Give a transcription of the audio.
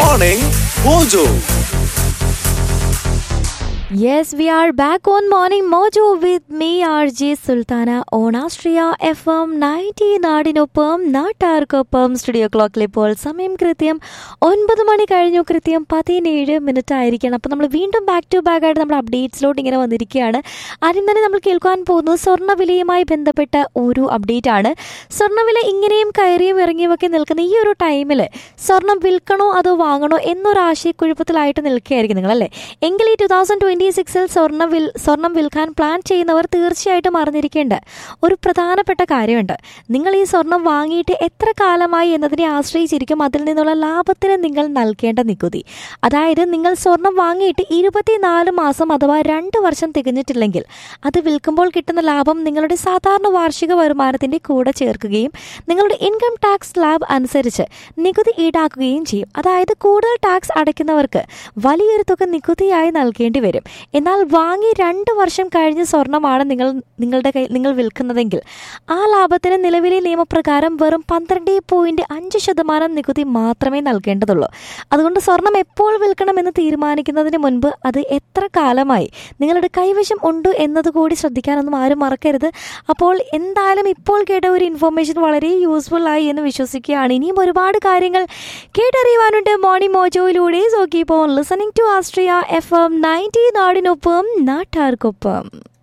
Morning Mojo. Yes, we are back on Morning Mojo with me, RJ Sultana on Astria FM 90 നാടിനൊപ്പം നാട്ടാർക്കൊപ്പം studio ക്ലോക്കിൽ ഇപ്പോൾ സമയം കൃത്യം ഒൻപത് മണി കഴിഞ്ഞു കൃത്യം പതിനേഴ് മിനിറ്റ് ആയിരിക്കണം അപ്പോൾ നമ്മൾ വീണ്ടും ബാക്ക് ടു ബാക്ക് ആയിട്ട് നമ്മൾ അപ്ഡേറ്റ്സിലോട്ട് ഇങ്ങനെ വന്നിരിക്കുകയാണ് ആദ്യം തന്നെ നമ്മൾ കേൾക്കാൻ പോകുന്നത് സ്വർണ്ണവിലയുമായി ബന്ധപ്പെട്ട ഒരു അപ്ഡേറ്റ് ആണ് സ്വർണ്ണവില ഇങ്ങനെയും കയറിയും ഇറങ്ങിയും ഒക്കെ നിൽക്കുന്ന ഈ ഒരു ടൈമിൽ സ്വർണം വിൽക്കണോ അതോ വാങ്ങണോ എന്നൊരു ആശയക്കുഴപ്പത്തിലായിട്ട് നിൽക്കുകയായിരിക്കും നിങ്ങൾ അല്ലേ എങ്കിൽ ഈ ടു തൗസൻഡ് ട്വൻറ്റി സിക്സിൽ സ്വർണ്ണ വിൽ സ്വർണം വിൽക്കാൻ പ്ലാൻ ചെയ്യുന്നവർ തീർച്ചയായിട്ടും അറിഞ്ഞിരിക്കേണ്ട ഒരു പ്രധാനപ്പെട്ട കാര്യമുണ്ട് നിങ്ങൾ ഈ സ്വർണം വാങ്ങിയിട്ട് എത്ര കാലമായി എന്നതിനെ ആശ്രയിച്ചിരിക്കും അതിൽ നിന്നുള്ള ലാഭത്തിന് നിങ്ങൾ നൽകേണ്ട നികുതി അതായത് നിങ്ങൾ സ്വർണം വാങ്ങിയിട്ട് ഇരുപത്തിനാല് മാസം അഥവാ രണ്ട് വർഷം തികഞ്ഞിട്ടില്ലെങ്കിൽ അത് വിൽക്കുമ്പോൾ കിട്ടുന്ന ലാഭം നിങ്ങളുടെ സാധാരണ വാർഷിക വരുമാനത്തിൻ്റെ കൂടെ ചേർക്കുകയും നിങ്ങളുടെ ഇൻകം ടാക്സ് സ്ലാബ് അനുസരിച്ച് നികുതി ഈടാക്കുകയും ചെയ്യും അതായത് കൂടുതൽ ടാക്സ് അടയ്ക്കുന്നവർക്ക് വലിയൊരു തുക നികുതിയായി നൽകേണ്ടി വരും എന്നാൽ വാങ്ങി രണ്ട് വർഷം കഴിഞ്ഞ് സ്വർണ്ണമാണ് നിങ്ങൾ നിങ്ങളുടെ കൈ നിങ്ങൾ വിൽക്കുന്നതെങ്കിൽ ആ ലാഭത്തിന് നിലവിലെ നിയമപ്രകാരം വെറും പന്ത്രണ്ട് പോയിന്റ് അഞ്ച് ശതമാനം നികുതി മാത്രമേ നൽകേണ്ടതുള്ളൂ അതുകൊണ്ട് സ്വർണം എപ്പോൾ വിൽക്കണമെന്ന് തീരുമാനിക്കുന്നതിന് മുൻപ് അത് എത്ര കാലമായി നിങ്ങളുടെ കൈവശം ഉണ്ട് എന്നതുകൂടി ശ്രദ്ധിക്കാനൊന്നും ആരും മറക്കരുത് അപ്പോൾ എന്തായാലും ഇപ്പോൾ കേട്ട ഒരു ഇൻഫോർമേഷൻ വളരെ യൂസ്ഫുൾ ആയി എന്ന് വിശ്വസിക്കുകയാണ് ഇനിയും ഒരുപാട് കാര്യങ്ങൾ കേട്ടറിയുവാനുണ്ട് മോർണിംഗ് മോജോയിലൂടെ so keep on listening to ആസ്ട്രിയ എഫ് എം നയൻറ്റി നാടിനൊപ്പം നാട്ടാർക്കൊപ്പം